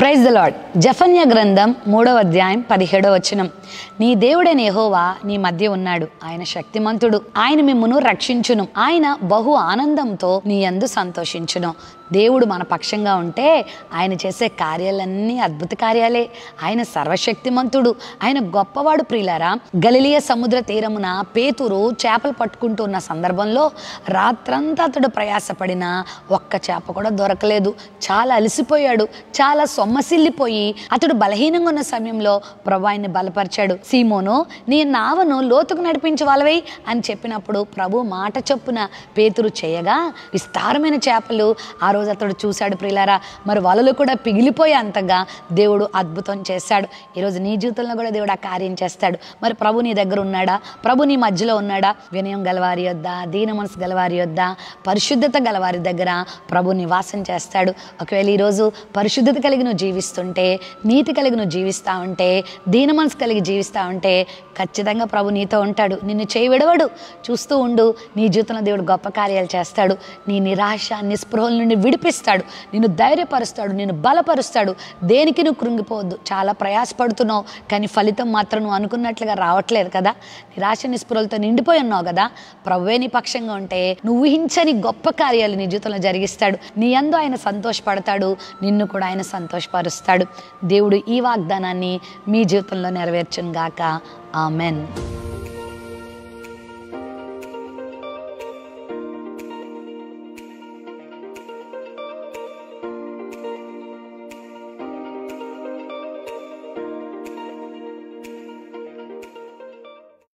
praise the lord జఫన్య గ్రంథం మూడవ అధ్యాయం పదిహేడవ వచనం నీ దేవుడైన యెహోవా నీ మధ్య ఉన్నాడు ఆయన శక్తిమంతుడు ఆయన మిమ్మును రక్షించును ఆయన బహు ఆనందంతో నీ యందు సంతోషించును దేవుడు మన పక్షంగా ఉంటే ఆయన చేసే కార్యాలన్నీ అద్భుత కార్యాలే ఆయన సర్వశక్తిమంతుడు ఆయన గొప్పవాడు ప్రియులారా గలిలియ సముద్ర తీరమున పేతురు చేపలు పట్టుకుంటూ ఉన్న సందర్భంలో రాత్రంతా అతడు ప్రయాసపడినా ఒక్క చేప కూడా దొరకలేదు చాలా అలసిపోయాడు చాలా సొమ్మసిల్లిపోయి అతడు బలహీనంగా ఉన్న సమయంలో ప్రభు ఆయన్ని బలపరిచాడు సీమోను నీ నావను లోతుకు నడిపించి వాళ్ళవై అని చెప్పినప్పుడు ప్రభు మాట చొప్పున పేతురు చేయగా విస్తారమైన చేపలు ఆ రోజు అతడు చూశాడు ప్రియులారా మరి వలలు కూడా పిగిలిపోయే అంతగా దేవుడు అద్భుతం చేశాడు ఈరోజు నీ జీవితంలో కూడా దేవుడు ఆ కార్యం చేస్తాడు మరి ప్రభు నీ దగ్గర ఉన్నాడా ప్రభు నీ మధ్యలో ఉన్నాడా వినయం గలవారి యొద్ద దీన మనసు గలవారి యొద్ద పరిశుద్ధత గలవారి దగ్గర ప్రభు నివాసం చేస్తాడు ఒకవేళ ఈరోజు పరిశుద్ధత కలిగి నువ్వు జీవిస్తుంటే నీతి కలిగి నువ్వు జీవిస్తా ఉంటే దీన మనసు కలిగి జీవిస్తా ఉంటే ఖచ్చితంగా ప్రభు నీతో ఉంటాడు నిన్ను చేయి విడవడు చూస్తూ ఉండు నీ జీవితంలో దేవుడు గొప్ప కార్యాలు చేస్తాడు నీ నిరాశ నిస్పృహల నుండి విడిపిస్తాడు నిన్ను ధైర్యపరుస్తాడు నిన్ను బలపరుస్తాడు దేనికి నువ్వు కృంగిపోవద్దు చాలా ప్రయాసపడుతున్నావు కానీ ఫలితం మాత్రం నువ్వు అనుకున్నట్లుగా రావట్లేదు కదా నిరాశ నిస్పృహలతో నిండిపోయి ఉన్నావు కదా ప్రభువే నీ పక్షంగా ఉంటే నువ్వు ఊహించని గొప్ప కార్యాలు నీ జీవితంలో జరిగిస్తాడు నీ అందు ఆయన సంతోషపడతాడు నిన్ను కూడా ఆయన సంతోషపరుస్తాడు దేవుడు ఈ వాగ్దానాన్ని మీ జీవితంలో నెరవేర్చును గాక ఆమెన్